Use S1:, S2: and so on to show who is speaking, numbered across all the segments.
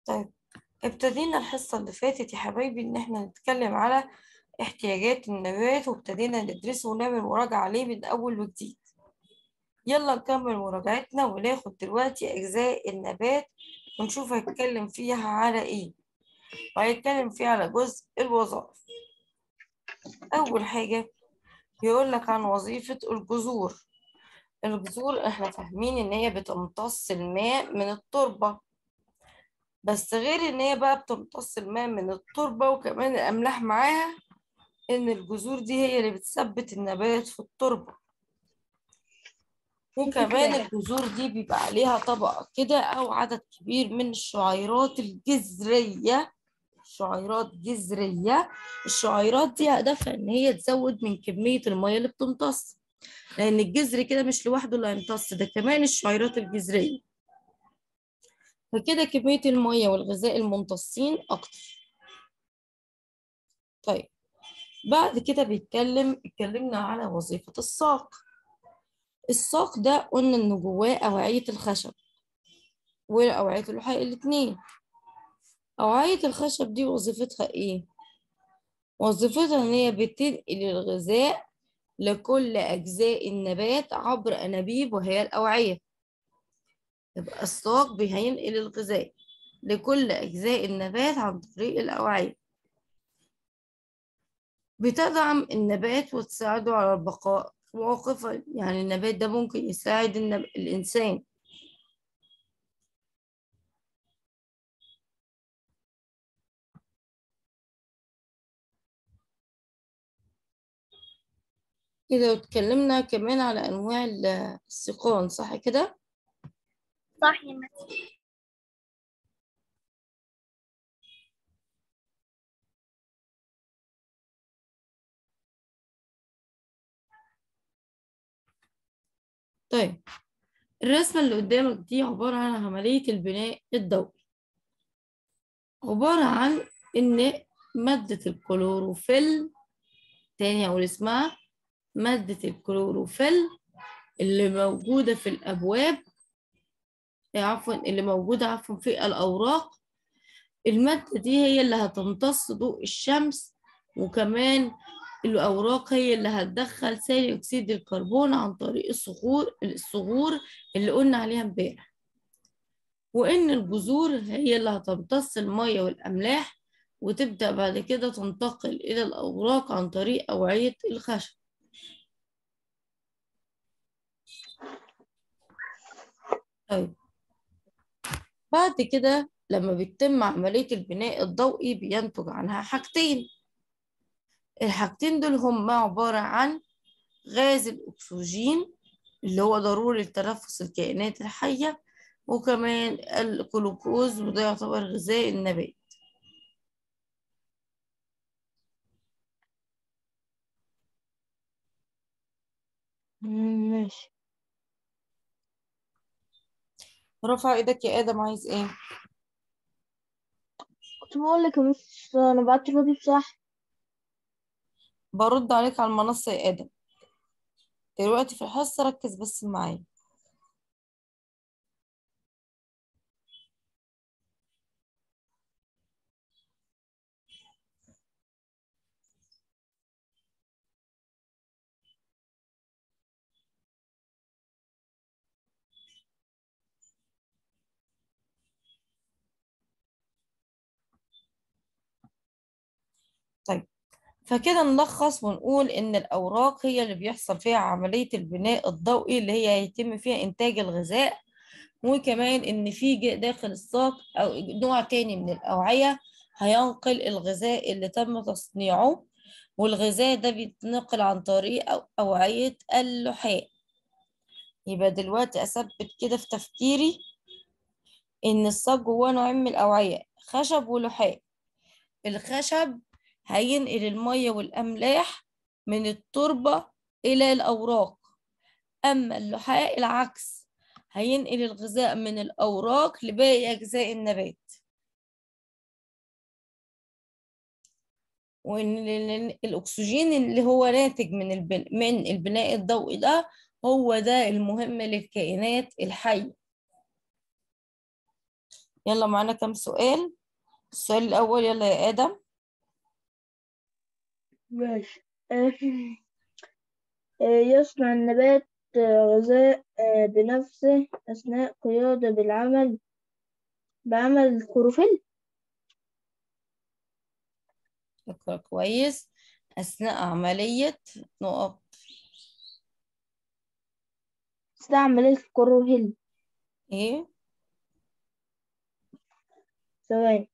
S1: طيب ابتدينا الحصة اللي فاتت يا حبايبي إن إحنا نتكلم على احتياجات النبات وابتدينا ندرسه ونعمل مراجعة عليه من أول وجديد يلا نكمل مراجعتنا وناخد دلوقتي أجزاء النبات ونشوف هيتكلم فيها على إيه وهيتكلم فيها على جزء الوظائف أول حاجة يقول لك عن وظيفة الجذور الجذور احنا فاهمين ان هي بتمتص الماء من التربة بس غير ان هي بقى بتمتص الماء من التربة وكمان الاملاح معاها ان الجذور دي هي اللي بتثبت النبات في التربة وكمان الجذور دي بيبقى عليها طبقة كده او عدد كبير من الشعيرات الجذرية شعيرات جذرية الشعيرات دي هدفها ان هي تزود من كمية المية اللي بتمتص لان الجذر كده مش لوحده اللي هيمتص ده كمان الشعيرات الجذرية فكده كمية المية والغذاء الممتصين اكتر طيب بعد كده بيتكلم اتكلمنا على وظيفة الساق الساق ده قلنا ان جواه اوعية الخشب واوعية اللحاء الاتنين أوعية الخشب دي وظيفتها إيه؟ وظيفتها إن هي بتنقل الغذاء لكل أجزاء النبات عبر أنابيب وهي الأوعية يبقى الساق هينقل الغذاء لكل أجزاء النبات عن طريق الأوعية بتدعم النبات وتساعده على البقاء مواقفا يعني النبات ده ممكن يساعد النب... الإنسان كده واتكلمنا كمان على أنواع السيقان صح كده؟
S2: صح يا مس
S1: طيب الرسمة اللي قدامك دي عبارة عن عملية البناء الضوئي عبارة عن إن مادة الكلوروفيل تاني أقول اسمها مادة الكلوروفيل اللي موجودة في الأبواب عفوا اللي موجودة عفوا في الأوراق المادة دي هي اللي هتمتص ضوء الشمس وكمان الأوراق هي اللي هتدخل ثاني أكسيد الكربون عن طريق الصخور الصغور اللي قلنا عليها امبارح وإن الجذور هي اللي هتمتص المية والأملاح وتبدأ بعد كده تنتقل إلى الأوراق عن طريق أوعية الخشب طيب بعد كده لما بيتم عملية البناء الضوئي بينتج عنها حاجتين الحاجتين دول هما عبارة عن غاز الأكسجين اللي هو ضروري لتنفس الكائنات الحية وكمان الجلوكوز وده يعتبر غذاء النبات
S2: ماشي
S1: رفع ايدك يا آدم عايز ايه؟
S2: كنت بقول لك يا مس انا بعت الواجب صح
S1: برد عليك على المنصة يا آدم دلوقتي في الحصة ركز بس معايا طيب فكده نلخص ونقول إن الأوراق هي اللي بيحصل فيها عملية البناء الضوئي اللي هي هيتم فيها إنتاج الغذاء وكمان إن في ج- داخل الساق أو نوع تاني من الأوعية هينقل الغذاء اللي تم تصنيعه والغذاء ده بيتنقل عن طريق أو- أوعية اللحاء يبقى دلوقتي أثبت كده في تفكيري إن الساق جواه نوعين من الأوعية خشب ولحاء الخشب هينقل المية والأملاح من التربة إلى الأوراق أما اللحاء العكس هينقل الغذاء من الأوراق لباقي أجزاء النبات وإن ال- ال- الأكسجين اللي هو ناتج من البن... من البناء الضوئي ده هو ده المهم للكائنات الحية يلا معانا كام سؤال السؤال الأول يلا يا آدم
S2: ماشي يصنع النبات غذاء بنفسه أثناء قياده بالعمل بعمل الكلوروفيل
S1: اقرأ كويس أثناء عملية نقط
S2: أثناء عملية الكلوروفيل
S1: إيه
S2: ثواني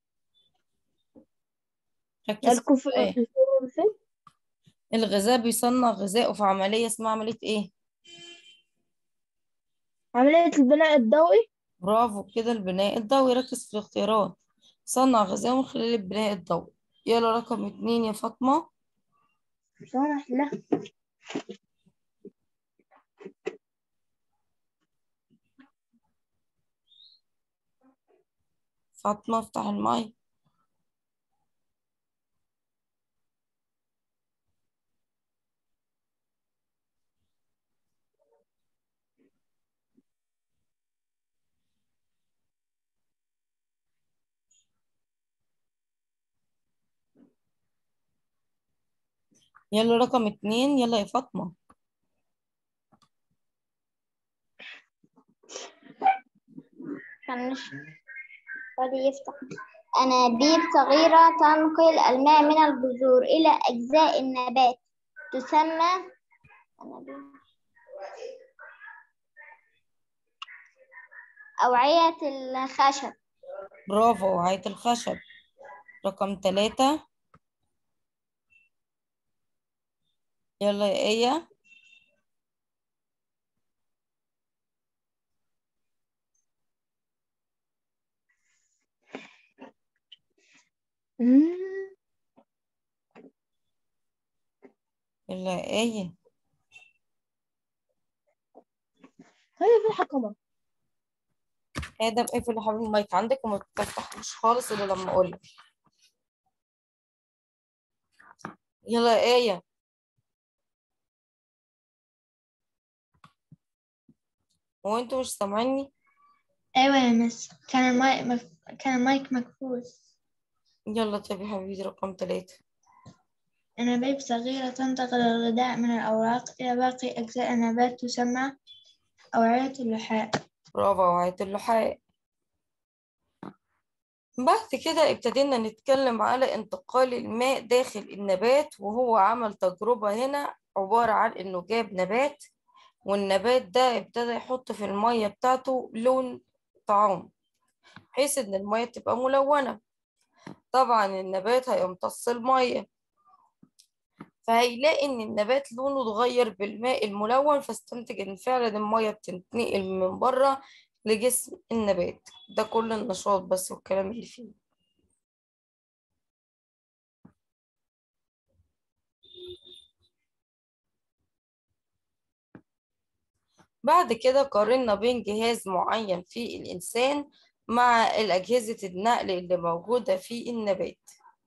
S1: ركز في
S2: الكف-
S1: السؤال
S2: الكلوروفيل
S1: الغذاء بيصنع غذائه في عملية اسمها عملية إيه
S2: عملية البناء الضوئي
S1: برافو كده البناء الضوئي ركز في الاختيارات صنع غذاء من خلال البناء الضوئي يلا رقم اتنين يا فاطمة
S2: ثواني أحلها
S1: فاطمة افتح المايك يلا رقم اتنين يلا يا فاطمة
S3: معلش فاضي يفتح أنابيب صغيرة تنقل الماء من الجذور إلى أجزاء النبات تسمى أنابيب أوعية الخشب
S1: برافو وعية الخشب رقم تلاتة يلا يا آية
S2: مم.
S1: يلا يا آية
S2: هي في الحكمة
S1: آدم اقفل يا حبيبي المايك عندك وما تفتحوش خالص إلا لما أقولك يلا يا آية هو انتوا مش سامعيني
S4: أيوة يا مس كان المايك مف... كان المايك مقفول
S1: يلا طب يا حبيبي رقم تلاتة
S4: أنابيب صغيرة تنتقل الغذاء من الأوراق إلى باقي أجزاء النبات تسمى أوعية اللحاء
S1: برافو وعية اللحاء بعد كده ابتدينا نتكلم على انتقال الماء داخل النبات وهو عمل تجربة هنا عبارة عن انه جاب نبات والنبات ده ابتدى يحط في المية بتاعته لون طعام بحيث ان المية تبقى ملونة طبعا النبات هيمتص المية فهيلاقي ان النبات لونه اتغير بالماء الملون فاستنتج ان فعلا المية بتنتقل من بره لجسم النبات ده كل النشاط بس والكلام اللي فيه بعد كده قارنا بين جهاز معين في الإنسان مع الأجهزة النقل اللي موجودة في النبات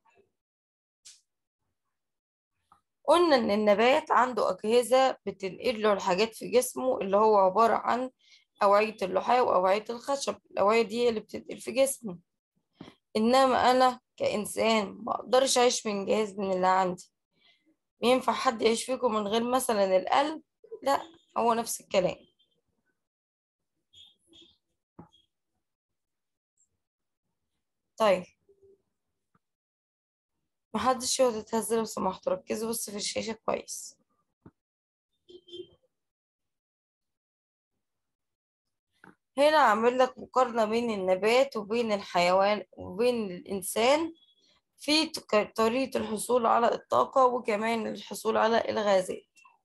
S1: قلنا إن النبات عنده أجهزة بتنقل له الحاجات في جسمه اللي هو عبارة عن أوعية اللحاء وأوعية الخشب الأوعية دي هي اللي بتنقل في جسمه إنما أنا كإنسان ما أقدرش أعيش من جهاز من اللي عندي ينفع حد يعيش فيكم من غير مثلا القلب لا هو نفس الكلام طيب محدش يقعد يتهز لو سمحتوا ركزوا بس في الشاشة كويس هنا عامل لك مقارنة بين النبات وبين الحيوان وبين الإنسان في تك- طريقة الحصول على الطاقة وكمان الحصول على الغازات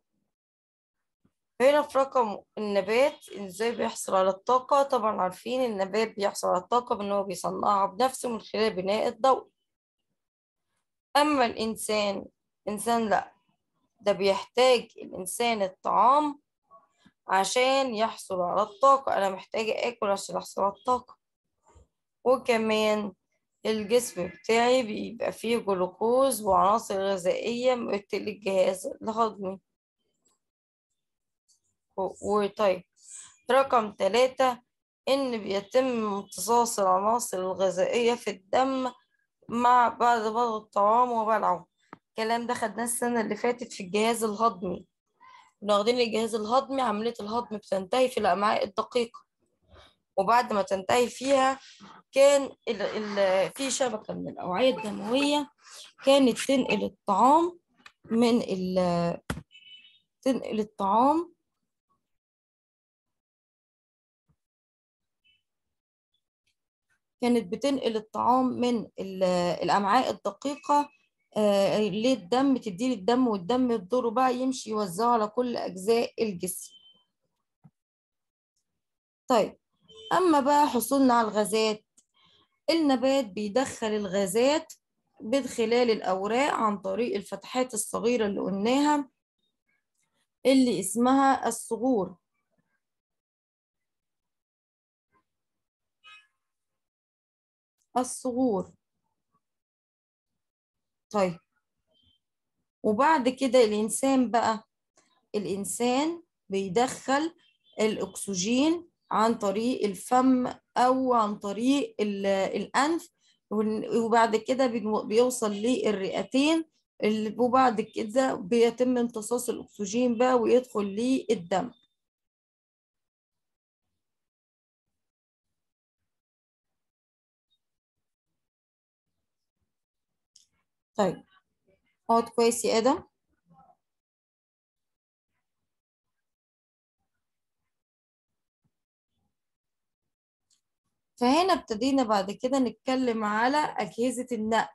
S1: هنا في رقم النبات ازاي بيحصل على الطاقة طبعا عارفين النبات بيحصل على الطاقة بأنه هو بيصنعها بنفسه من خلال بناء الضوء أما الإنسان إنسان لأ ده بيحتاج الإنسان الطعام عشان يحصل على الطاقة أنا محتاجة آكل عشان أحصل على الطاقة وكمان الجسم بتاعي بيبقى فيه جلوكوز وعناصر غذائية مثل الجهاز الهضمي و- وطيب رقم ثلاثة إن بيتم امتصاص العناصر الغذائية في الدم مع بعد بلع الطعام وبلعه الكلام ده خدناه السنة اللي فاتت في الجهاز الهضمي كنا واخدين الجهاز الهضمي عملية الهضم بتنتهي في الأمعاء الدقيقة وبعد ما تنتهي فيها كان ال ال في شبكة من الأوعية الدموية كانت تنقل الطعام من ال تنقل الطعام كانت بتنقل الطعام من ال- الأمعاء الدقيقة آه، للدم تديه للدم والدم يدوره بقى يمشي يوزعه على كل أجزاء الجسم طيب أما بقى حصولنا على الغازات النبات بيدخل الغازات من خلال الأوراق عن طريق الفتحات الصغيرة اللي قلناها اللي اسمها الصغور الصغور طيب وبعد كده الإنسان بقى الإنسان بيدخل الأكسجين عن طريق الفم أو عن طريق ال- الأنف ون- وبعد كده بنو- بيوصل للرئتين ال- وبعد كده بيتم امتصاص الأكسجين بقى ويدخل للدم طيب اقعد كويس يا آدم فهنا ابتدينا بعد كده نتكلم على أجهزة النقل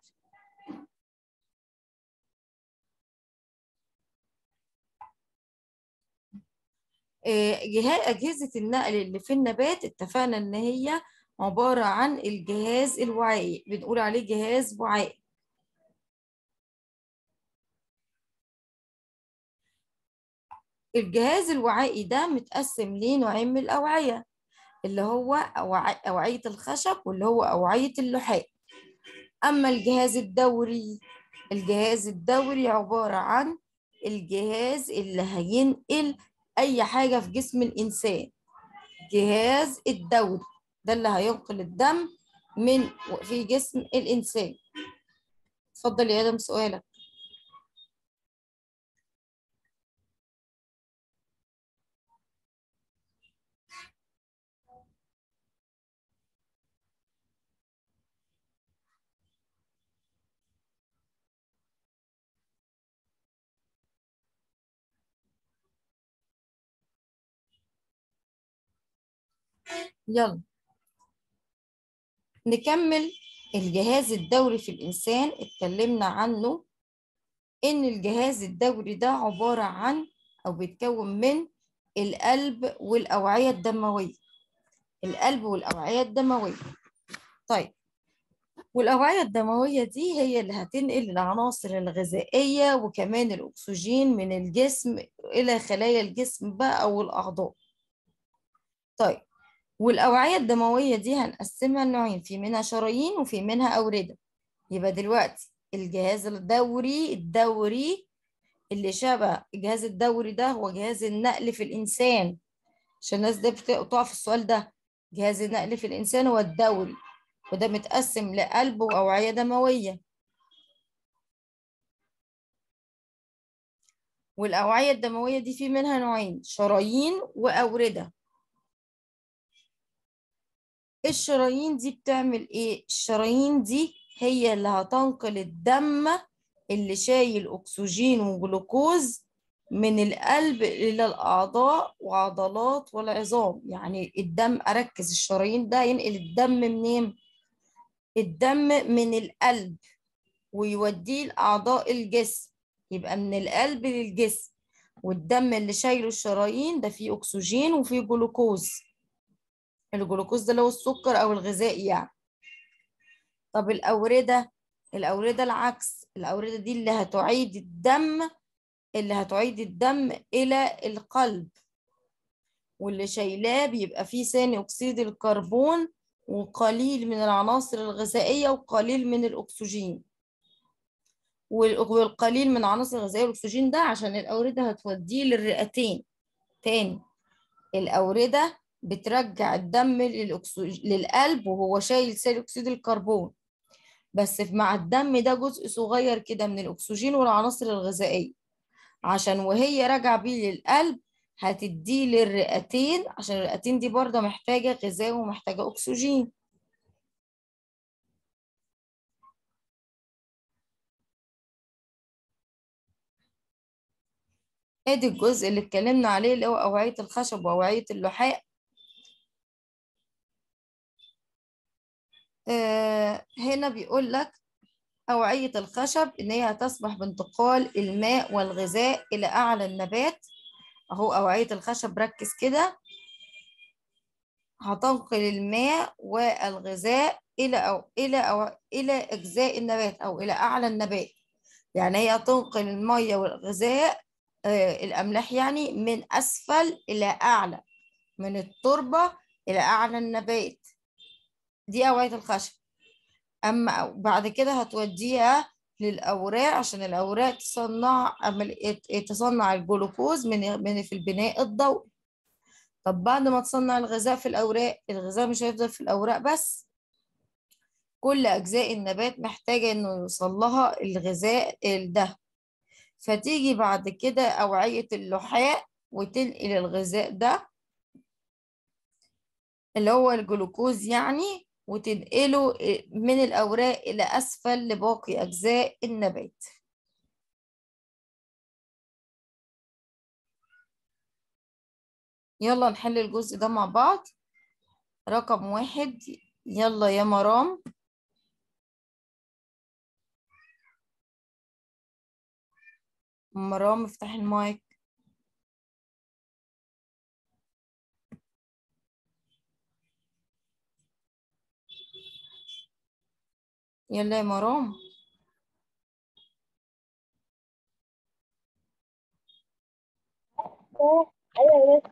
S1: آه، جها- أجهزة النقل اللي في النبات اتفقنا إن هي عبارة عن الجهاز الوعائي بنقول عليه جهاز وعائي الجهاز الوعائي ده متقسم لنوعين من الأوعية اللي هو أوع- أوعية الخشب واللي هو أوعية اللحاء أما الجهاز الدوري الجهاز الدوري عبارة عن الجهاز اللي هينقل أي حاجة في جسم الإنسان جهاز الدوري ده اللي هينقل الدم من في جسم الإنسان اتفضل يا آدم سؤالك يلا نكمل الجهاز الدوري في الإنسان اتكلمنا عنه إن الجهاز الدوري ده عبارة عن أو بيتكون من القلب والأوعية الدموية القلب والأوعية الدموية طيب والأوعية الدموية دي هي اللي هتنقل العناصر الغذائية وكمان الأكسجين من الجسم إلى خلايا الجسم بقى أو الأعضاء طيب والأوعية الدموية دي هنقسمها لنوعين في منها شرايين وفي منها أوردة يبقى دلوقتي الجهاز الدوري الدوري اللي شبه الجهاز الدوري ده هو جهاز النقل في الإنسان عشان الناس ده بتقع في السؤال ده جهاز النقل في الإنسان هو الدوري وده متقسم لقلب وأوعية دموية والأوعية الدموية دي في منها نوعين شرايين وأوردة الشرايين دي بتعمل ايه الشرايين دي هي اللي هتنقل الدم اللي شايل اكسجين وجلوكوز من القلب الى الاعضاء وعضلات والعظام يعني الدم اركز الشرايين ده ينقل الدم منين الدم من القلب ويوديه لاعضاء الجسم يبقى من القلب للجسم والدم اللي شايله الشرايين ده فيه اكسجين وفيه جلوكوز الجلوكوز ده اللي هو السكر او الغذائي يعني طب الاورده الاورده العكس الاورده دي اللي هتعيد الدم اللي هتعيد الدم الى القلب واللي شايلاه بيبقى فيه ثاني اكسيد الكربون وقليل من العناصر الغذائيه وقليل من الاكسجين وال- والقليل من العناصر الغذائيه والاكسجين ده عشان الاورده هتوديه للرئتين تاني الاورده بترجع الدم للأكسج... للقلب وهو شايل ثاني أكسيد الكربون بس مع الدم ده جزء صغير كده من الأكسجين والعناصر الغذائية عشان وهي راجعة بيه للقلب هتديه للرئتين عشان الرئتين دي برضه محتاجة غذاء ومحتاجة أكسجين ادي الجزء اللي اتكلمنا عليه اللي هو أوعية الخشب وأوعية اللحاء آه هنا بيقول لك أوعية الخشب إن هي هتسمح بانتقال الماء والغذاء إلى أعلى النبات أهو أوعية الخشب ركز كده هتنقل الماء والغذاء إلى أو إلى أو إلى أجزاء النبات أو إلى أعلى النبات يعني هي تنقل المية والغذاء آه الأملاح يعني من أسفل إلى أعلى من التربة إلى أعلى النبات دي أوعية الخشب أما بعد كده هتوديها للأوراق عشان الأوراق تصنع عمل تصنع الجلوكوز من من في البناء الضوئي طب بعد ما تصنع الغذاء في الأوراق الغذاء مش هيفضل في الأوراق بس كل أجزاء النبات محتاجة إنه يوصل لها الغذاء ده فتيجي بعد كده أوعية اللحاء وتنقل الغذاء ده اللي هو الجلوكوز يعني وتنقله من الأوراق إلى أسفل لباقي أجزاء النبات يلا نحل الجزء ده مع بعض رقم واحد يلا يا مرام مرام افتح المايك يلا يا مرام
S2: أيوة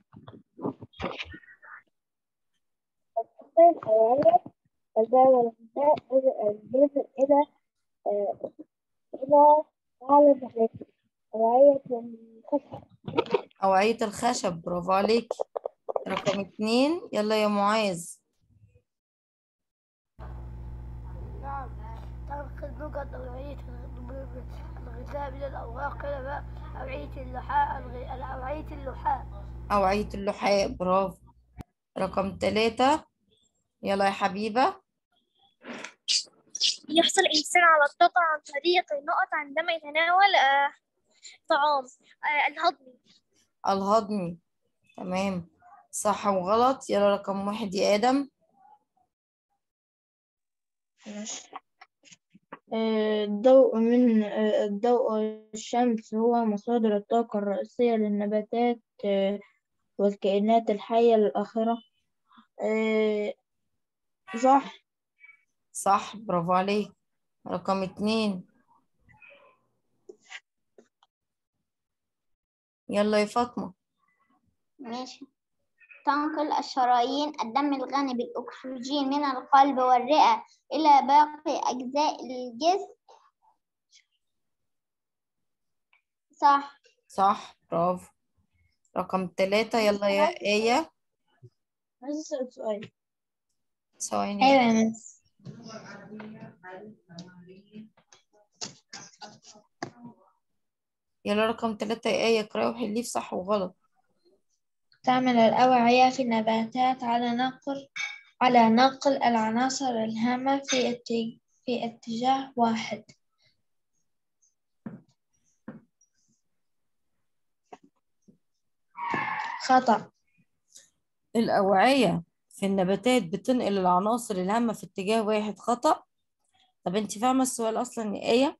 S2: الصين الحيوانية تزاول الغذاء الجزء إلى آه، إلى أعلى النبات أوعية الخشب
S1: أوعية الخشب برافو عليك رقم اتنين يلا يا معاذ
S5: نعم تنقل نقط أوعية الغذاء من الأوراق إلى بقى أوعية اللحاء الغ- أوعية اللحاء
S1: أوعية اللحاء برافو رقم تلاتة يلا يا حبيبة
S6: يحصل الإنسان على الطاقة عن طريق النقط عندما يتناول آه، طعام آه، الهضمي
S1: الهضمي تمام صح وغلط يلا رقم واحد يا آدم
S2: ماشي. آه، الضوء من آه، الضوء الشمس هو مصادر الطاقة الرئيسية للنباتات آه، والكائنات الحية الآخرة آه، صح
S1: صح برافو عليك رقم اتنين يلا يا فاطمة
S3: ماشي تنقل الشرايين الدم الغني بالأكسجين من القلب والرئة إلى باقي أجزاء الجسم صح
S1: صح برافو رقم تلاتة يلا يا آية
S2: عايز أسأل سؤال
S1: ثواني
S4: أيوة يا مس
S1: يلا رقم تلاتة يا آية اقرأي وحليه في صح وغلط
S4: تعمل الأوعية في النباتات على نقل على نقل العناصر الهامة في اتج- في اتجاه واحد خطأ
S1: الأوعية في النباتات بتنقل العناصر الهامة في اتجاه واحد خطأ طب انت فاهمة السؤال أصلا يا آية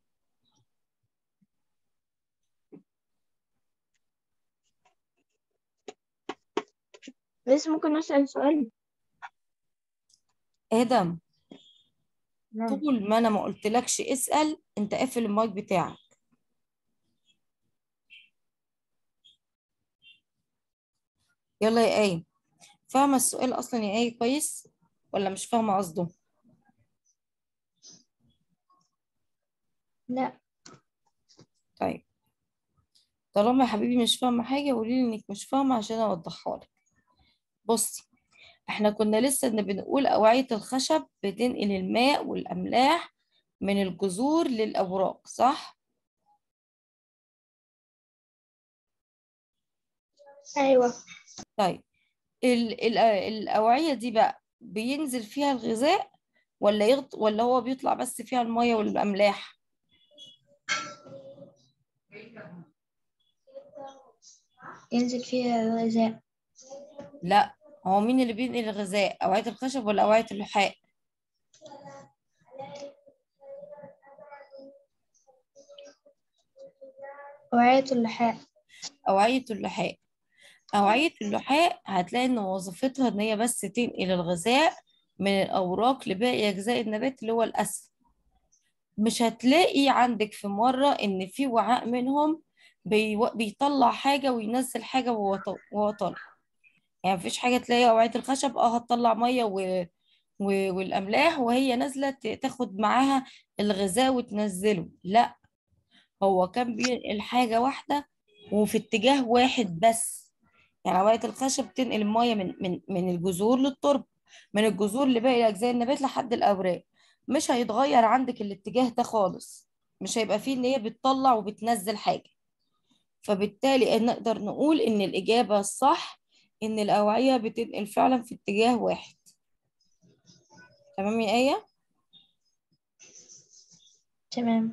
S2: بس ممكن أسأل سؤال
S1: آدم
S2: نعم
S1: طول ما أنا ما قلتلكش اسأل انت قافل المايك بتاعك يلا يا آية فاهمة السؤال أصلا يا آية كويس ولا مش فاهمة قصده
S4: لا
S1: طيب طالما يا حبيبي مش فاهمة حاجة قولي لي إنك مش فاهمة عشان أوضحها لك بصي احنا كنا لسه إن بنقول أوعية الخشب بتنقل الماء والأملاح من الجذور للأوراق صح؟
S4: أيوة
S1: طيب ال ال الأوعية دي بقى بينزل فيها الغذاء ولا يغط ولا هو بيطلع بس فيها المية والأملاح؟
S4: ينزل فيها الغذاء
S1: لا هو مين اللي بينقل الغذاء؟ أوعية الخشب ولا أوعية اللحاء؟
S4: وعية اللحاء
S1: أوعية اللحاء أوعية اللحاء هتلاقي إن وظيفتها إن هي بس تنقل الغذاء من الأوراق لباقي أجزاء النبات اللي هو الأسفل مش هتلاقي عندك في مرة إن في وعاء منهم بيو- بيطلع حاجة وينزل حاجة وهو ط- وهو طالع يعني مفيش حاجة تلاقي أوعية الخشب اه هتطلع مية و... و... والأملاح وهي نازلة ت- تاخد معاها الغذاء وتنزله لا هو كان بينقل حاجة واحدة وفي اتجاه واحد بس يعني أوعية الخشب تنقل المية من من من الجذور للتربة من الجذور لباقي أجزاء النبات لحد الأوراق مش هيتغير عندك الاتجاه ده خالص مش هيبقى فيه إن هي بتطلع وبتنزل حاجة فبالتالي نقدر نقول إن الإجابة الصح إن الأوعية بتنقل فعلا في اتجاه واحد تمام يا آية؟
S4: تمام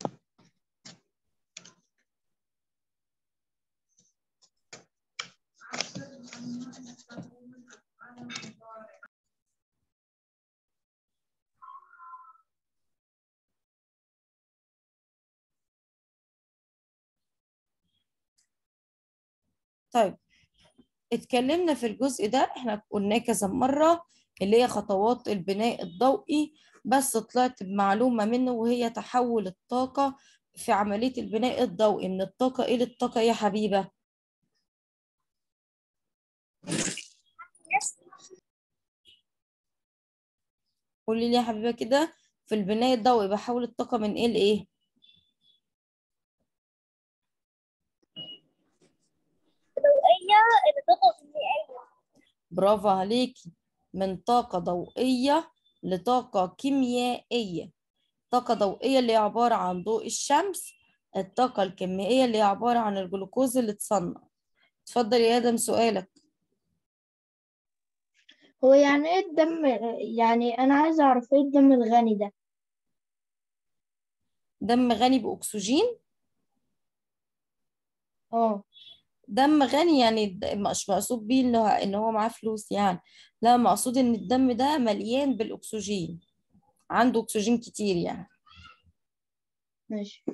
S1: طيب اتكلمنا في الجزء ده احنا قلناه كذا مرة اللي هي خطوات البناء الضوئي بس طلعت بمعلومة منه وهي تحول الطاقة في عملية البناء الضوئي من الطاقة إلى الطاقة يا حبيبة قولي لي يا حبيبة كده في البناء الضوئي بحول الطاقة من إيه لإيه
S6: ضوئية لطاقة كيميائية
S1: برافو عليكي من طاقة ضوئية لطاقة كيميائية طاقة ضوئية اللي هي عبارة عن ضوء الشمس الطاقة الكيميائية اللي هي عبارة عن الجلوكوز اللي اتصنع اتفضل يا آدم سؤالك
S2: هو يعني ايه الدم يعني انا عايزة اعرف ايه الدم الغني ده
S1: دم غني بأكسجين
S2: اه
S1: دم غني يعني الد- مش مقصود بيه إن هو إن هو معاه فلوس يعني لا مقصود إن الدم ده مليان بالأكسجين عنده أكسجين كتير يعني
S2: ماشي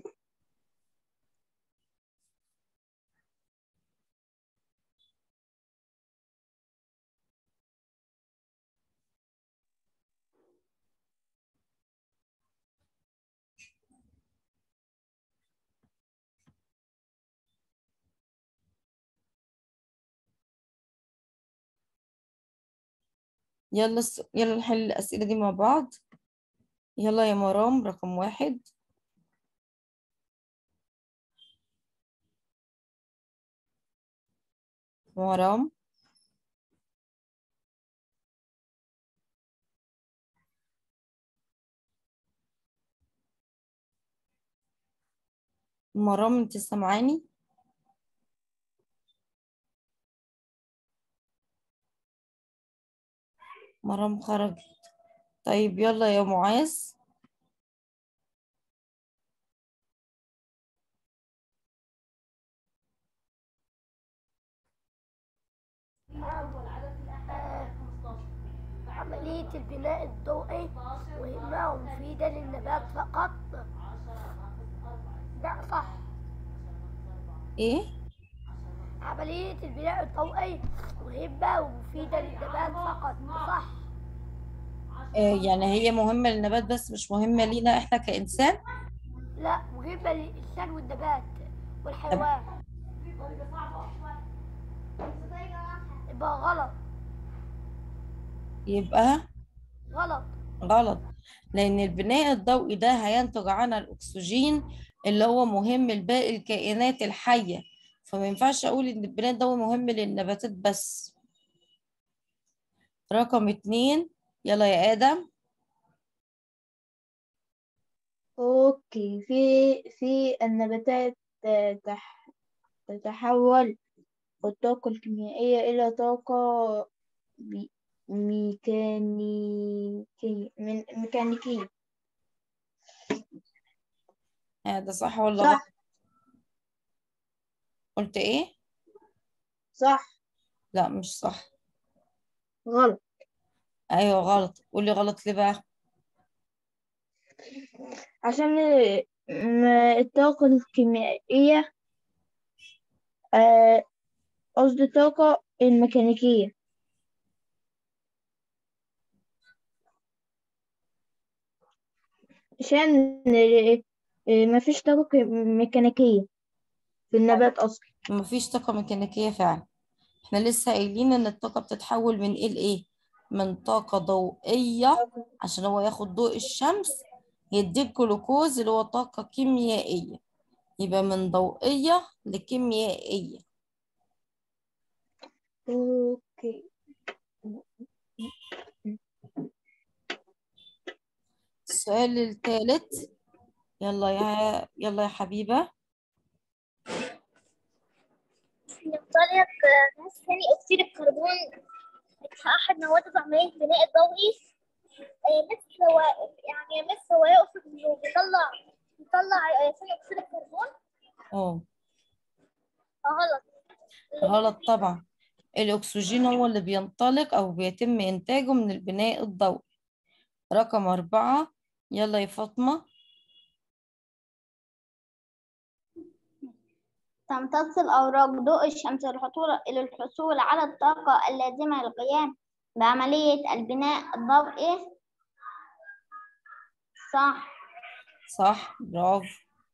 S1: يلا الس... يلا نحل الأسئلة دي مع بعض يلا يا مرام رقم واحد مرام مرام انت سامعاني مرام خرجت طيب يلا يا معاذ
S5: عملية البناء الضوئي مهمة ومفيدة للنبات فقط لا صح
S1: ايه
S5: عملية البناء الضوئي مهمة ومفيدة للنبات فقط صح
S1: آه يعني هي مهمة للنبات بس مش مهمة لينا احنا كإنسان
S5: لا مهمة للإنسان والنبات والحيوان يبقى غلط
S1: يبقى
S5: غلط
S1: غلط لأن البناء الضوئي ده هينتج عنها الأكسجين اللي هو مهم لباقي الكائنات الحية فما ينفعش أقول إن البناء الضوئي مهم للنباتات بس رقم اتنين يلا يا آدم
S2: أوكي في في النباتات تح تتحول الطاقة الكيميائية إلى طاقة بي- ميكانيكية من ميكانيكية
S1: آه، ده صح ولا
S2: صح.
S1: غلط قلت ايه
S2: صح
S1: لا مش صح
S2: غلط
S1: ايوه غلط قولي غلط ليه بقى
S2: عشان م- الطاقة الكيميائية آه، قصدي الطاقة الميكانيكية عشان آه، مفيش طاقة كي- ميكانيكية في النبات أصلا
S1: مفيش طاقة ميكانيكية فعلا احنا لسه قايلين ان الطاقة بتتحول من ايه لايه من طاقة ضوئية عشان هو ياخد ضوء الشمس يديك جلوكوز اللي هو طاقة كيميائية يبقى من ضوئية لكيميائية
S2: أوكي
S1: السؤال الثالث يلا يا يلا يا حبيبة
S6: ينطلق غاز ثاني أكسيد الكربون كأحد مواد عملية البناء الضوئي آه، مثل هو يعني مثل هو يقصد إنه بيطلع بيطلع آه، ثاني أكسيد الكربون
S1: اه
S6: آه، غلط
S1: غلط طبعا الأكسجين هو اللي بينطلق أو بيتم إنتاجه من البناء الضوئي رقم أربعة يلا يا فاطمة
S3: تمتص الأوراق ضوء الشمس للحصول للحصول على الطاقة اللازمة للقيام بعملية البناء الضوئي صح
S1: صح برافو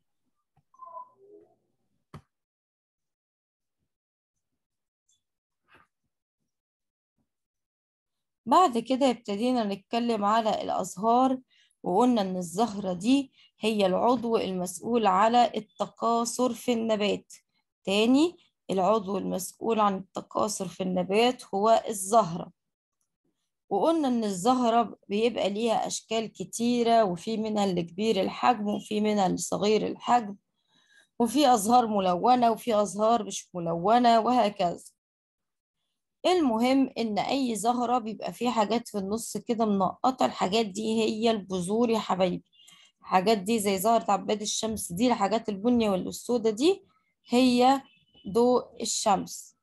S1: بعد كده ابتدينا نتكلم على الأزهار وقلنا إن الزهرة دي هي العضو المسؤول على التكاثر في النبات تاني العضو المسؤول عن التكاثر في النبات هو الزهرة وقلنا إن الزهرة بيبقى ليها أشكال كتيرة وفي منها اللي كبير الحجم وفي منها اللي صغير الحجم وفي أزهار ملونة وفي أزهار مش ملونة وهكذا المهم إن أي زهرة بيبقى فيه حاجات في النص كده منقطة الحاجات دي هي البذور يا حبايبي الحاجات دي زي زهرة عباد الشمس دي الحاجات البنية والسودة دي هي ضوء الشمس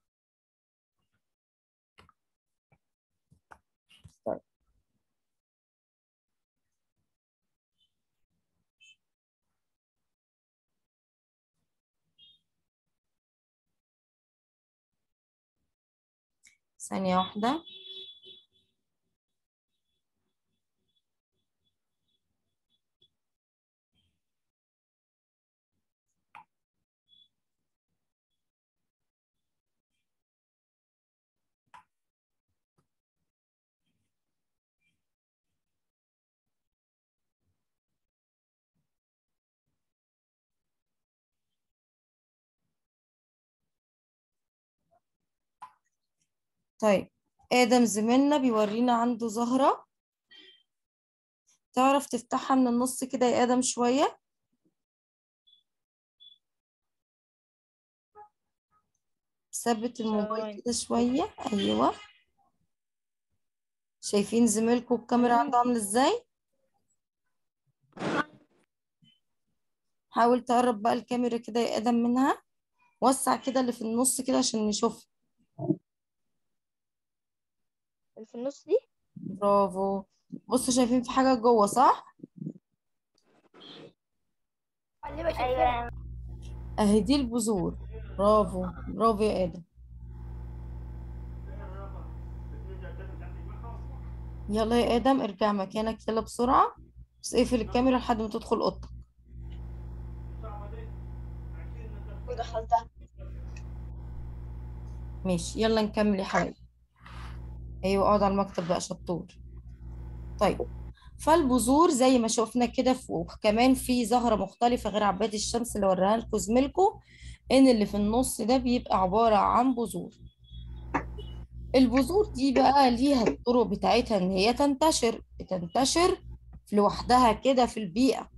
S1: طيب. ثانية واحدة طيب آدم زميلنا بيورينا عنده زهرة تعرف تفتحها من النص كده يا آدم شوية ثبت الموبايل
S2: ثواني.
S1: كده شوية أيوة شايفين زميلكم الكاميرا
S2: مم.
S1: عنده عاملة ازاي حاول تقرب بقى الكاميرا كده يا آدم منها وسع كده اللي في النص كده عشان نشوف
S2: اللي في النص دي
S1: برافو بصوا شايفين في حاجة جوه صح
S5: معلمة شايفينها
S1: اهي دي البذور برافو برافو يا آدم يلا يا آدم ارجع مكانك يلا بسرعة بس اقفل الكاميرا لحد ما تدخل أوضتك
S2: ودخلتها
S1: ماشي يلا نكمل يا حبايبي ايوه اقعد على المكتب بقى شطور طيب فالبذور زي ما شفنا كده فوق كمان في زهرة مختلفة غير عباد الشمس اللي وريها لكم زميلكم ان اللي في النص ده بيبقى عبارة عن بذور البذور دي بقى ليها الطرق بتاعتها ان هي تنتشر بتنتشر لوحدها كده في البيئة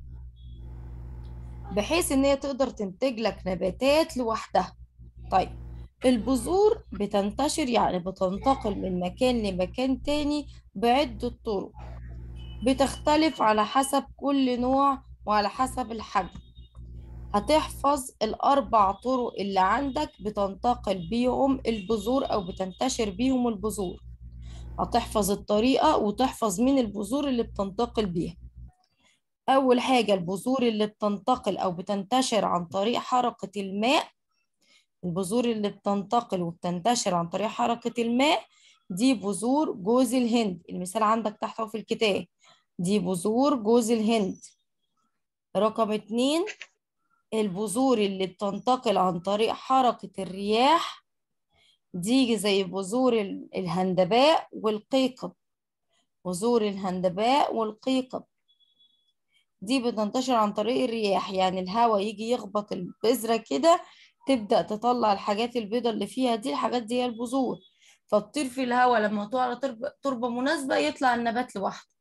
S1: بحيث ان هي تقدر تنتج لك نباتات لوحدها طيب البذور بتنتشر يعني بتنتقل من مكان لمكان تاني بعدة طرق بتختلف على حسب كل نوع وعلى حسب الحجم هتحفظ الأربع طرق اللي عندك بتنتقل بيهم البذور أو بتنتشر بيهم البذور هتحفظ الطريقة وتحفظ مين البذور اللي بتنتقل بيها أول حاجة البذور اللي بتنتقل أو بتنتشر عن طريق حركة الماء البذور اللي بتنتقل وبتنتشر عن طريق حركة الماء دي بذور جوز الهند المثال عندك تحت أهو في الكتاب دي بذور جوز الهند رقم اتنين البذور اللي بتنتقل عن طريق حركة الرياح دي زي بذور ال- الهندباء والقيقب بذور الهندباء والقيقب دي بتنتشر عن طريق الرياح يعني الهواء يجي يخبط البذرة كده تبدأ تطلع الحاجات البيضاء اللي فيها دي الحاجات دي هي البذور فبتطير في الهواء لما تقع على تربة, تربة مناسبة يطلع النبات لوحده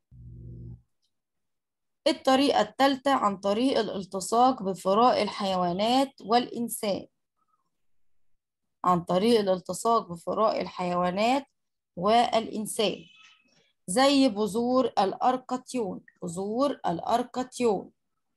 S1: الطريقة الثالثة عن طريق الالتصاق بفراء الحيوانات والإنسان عن طريق الالتصاق بفراء الحيوانات والإنسان زي بذور الأركتيون بذور الأركتيون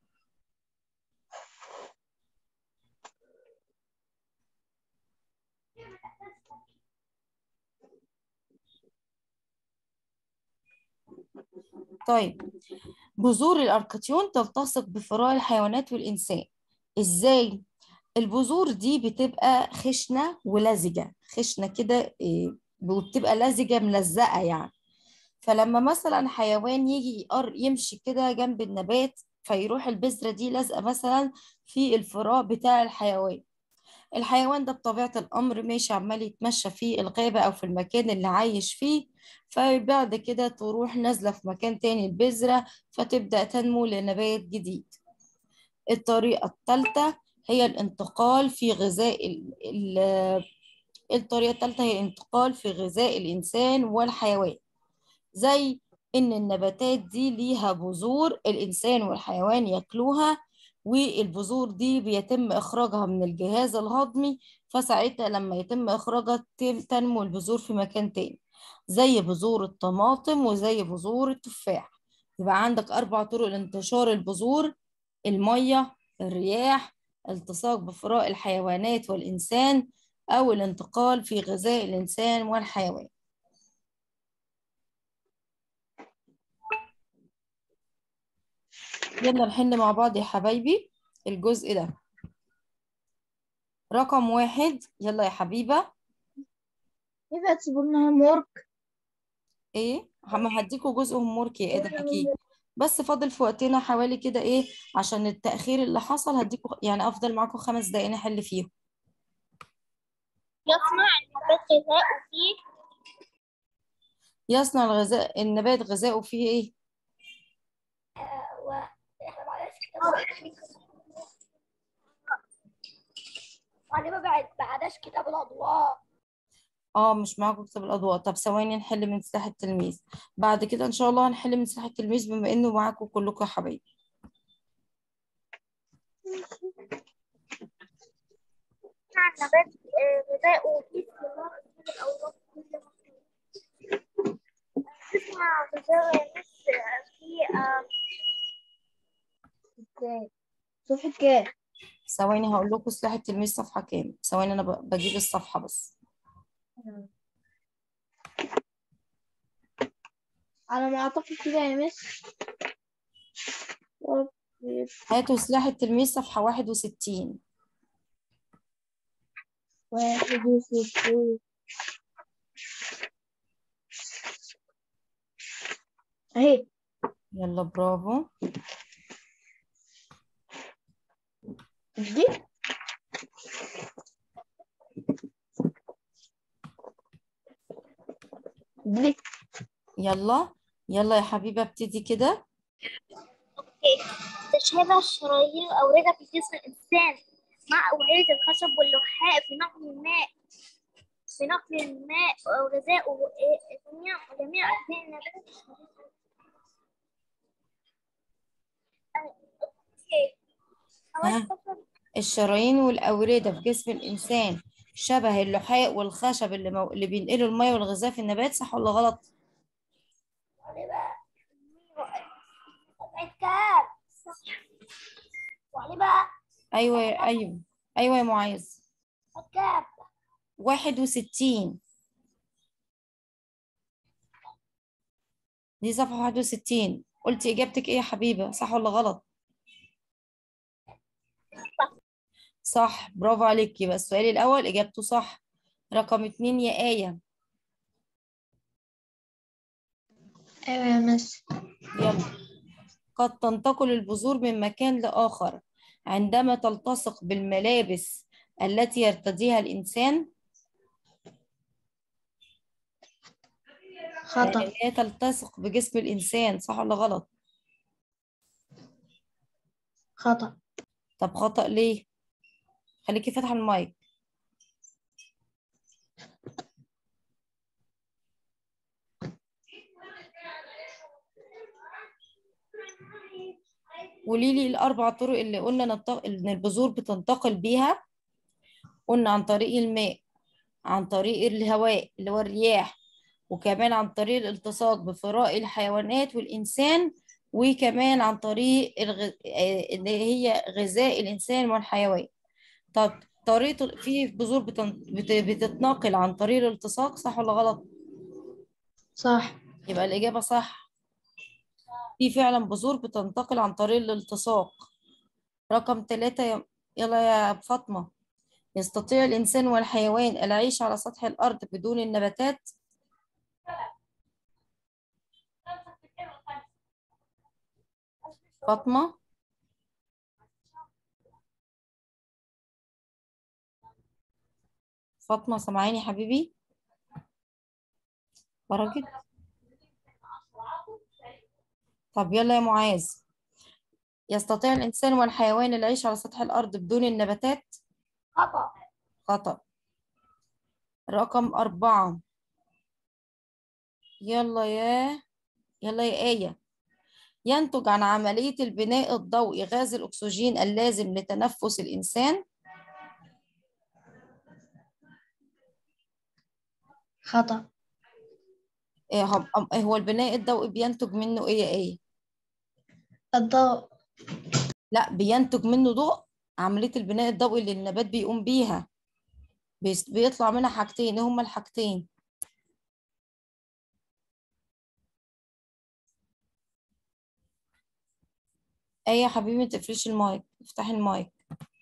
S1: طيب بذور الأركتيون تلتصق بفراء الحيوانات والإنسان إزاي؟ البذور دي بتبقى خشنة ولزجة خشنة كده إيه، وبتبقى لزجة ملزقة يعني فلما مثلا حيوان يجي يقر يمشي كده جنب النبات فيروح البذرة دي لازقة مثلا في الفراء بتاع الحيوان الحيوان ده بطبيعة الأمر ماشي عمال يتمشى في الغابة أو في المكان اللي عايش فيه فبعد كده تروح نازلة في مكان تاني البذرة فتبدأ تنمو لنبات جديد الطريقة الثالثة هي الانتقال في غذاء ال- ال- الطريقة الثالثة هي الانتقال في غذاء الإنسان والحيوان زي إن النباتات دي ليها بذور الإنسان والحيوان ياكلوها والبذور دي بيتم إخراجها من الجهاز الهضمي فساعتها لما يتم إخراجها تم- تنمو البذور في مكان تاني زي بذور الطماطم وزي بذور التفاح يبقى عندك أربع طرق لانتشار البذور المية الرياح التصاق بفراء الحيوانات والإنسان أو الانتقال في غذاء الإنسان والحيوان يلا نحل مع بعض يا حبايبي الجزء ده رقم واحد يلا يا حبيبة
S2: يبقى تسيبوا لنا هوم ورك
S1: ايه هم هديكوا جزء هومورك يا ادم اكيد بس فاضل في وقتنا حوالي كده ايه عشان التأخير اللي حصل هديكوا يعني افضل معاكم خمس دقايق نحل فيهم
S6: يصنع النبات غذاء فيه
S1: يصنع الغذاء النبات غذاؤه فيه ايه
S5: واحنا معلش كتاب وعليه ما بعد بعداش كتاب الأضواء
S1: اه مش معاكم كتاب الاضواء طب ثواني نحل من سلاح التلميذ بعد كده ان شاء الله هنحل من سلاح التلميذ بما انه معاكم كلكم يا حبايبي
S6: يصنع النبات آه، غذاء فيه ثمار فيه الأوراق فيه يصنع غذاء مش فيه آه،
S2: صفحة كام؟
S1: ثواني هقول لكم سلاح التلميذ صفحة كام ثواني انا ب- بجيب الصفحة بس
S2: على ما أعتقد كده يا مس
S1: هاتوا سلاح التلميذ صفحة واحد وستين
S2: واحد وستين أهي
S1: يلا برافو
S2: دي دي
S1: يلا يلا يا حبيبة ابتدي كده
S6: تشابه الشرايين الأوردة في جسم الإنسان مع أوعية الخشب واللحاء في نقل الماء في نقل الماء وغذاء جميع جميع أجزاء النبات أوكي.
S1: ها؟ الشرايين والأوردة في جسم الإنسان شبه اللحاء والخشب اللي, مو... اللي بينقلوا المية والغذاء في النبات صح ولا غلط؟
S5: طلعت كام وعلي بقى
S1: أيوة أيوة أيوة يا معاذ
S5: كام
S1: واحد وستين دي صفحة واحد وستين قلتي إجابتك إيه يا حبيبة صح ولا غلط؟ صح برافو عليكي يبقى السؤال الأول إجابته صح رقم اتنين يا آية
S4: أيوة يا مس
S1: يلا قد تنتقل البذور من مكان لآخر عندما تلتصق بالملابس التي يرتديها الإنسان
S4: خطأ
S1: يعني هي تلتصق بجسم الإنسان صح ولا غلط؟
S4: خطأ
S1: طب خطأ ليه؟ خليكي فاتحة المايك قولي لي الأربع طرق اللي قلنا ننتق... إن البذور بتنتقل بيها قلنا عن طريق الماء عن طريق الهواء اللي هو الرياح وكمان عن طريق الالتصاق بفراء الحيوانات والإنسان وكمان عن طريق الغ... آه، اللي هي غذاء الإنسان والحيوان طب طريقة في بذور بتن... بت... بتتنقل عن طريق الالتصاق صح ولا غلط؟
S4: صح
S1: يبقى الإجابة صح في فعلا بذور بتنتقل عن طريق الالتصاق رقم ثلاثة يا- يلا يا فاطمة يستطيع الإنسان والحيوان العيش على سطح الأرض بدون النباتات فاطمة فاطمة سامعاني يا حبيبي خرجت طب يلا يا معاذ يستطيع الإنسان والحيوان العيش على سطح الأرض بدون النباتات
S5: خطأ
S1: خطأ رقم أربعة يلا يا يلا يا آية ينتج عن عملية البناء الضوئي غاز الأكسجين اللازم لتنفس الإنسان
S4: خطأ
S1: إيه هو أم- إيه هو البناء الضوئي بينتج منه إيه يا آية؟
S4: الضوء
S1: لا بينتج منه ضوء عملية البناء الضوئي اللي النبات بيقوم بيها بيس- بيطلع منها حاجتين إيه هما الحاجتين؟ آية يا حبيبي ما تقفليش المايك افتحي المايك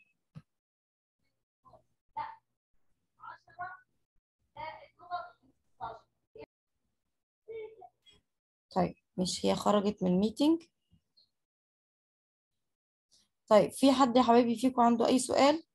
S1: طيب مش هي خرجت من الميتنج طيب في حد يا حبايبي فيكم عنده أي سؤال؟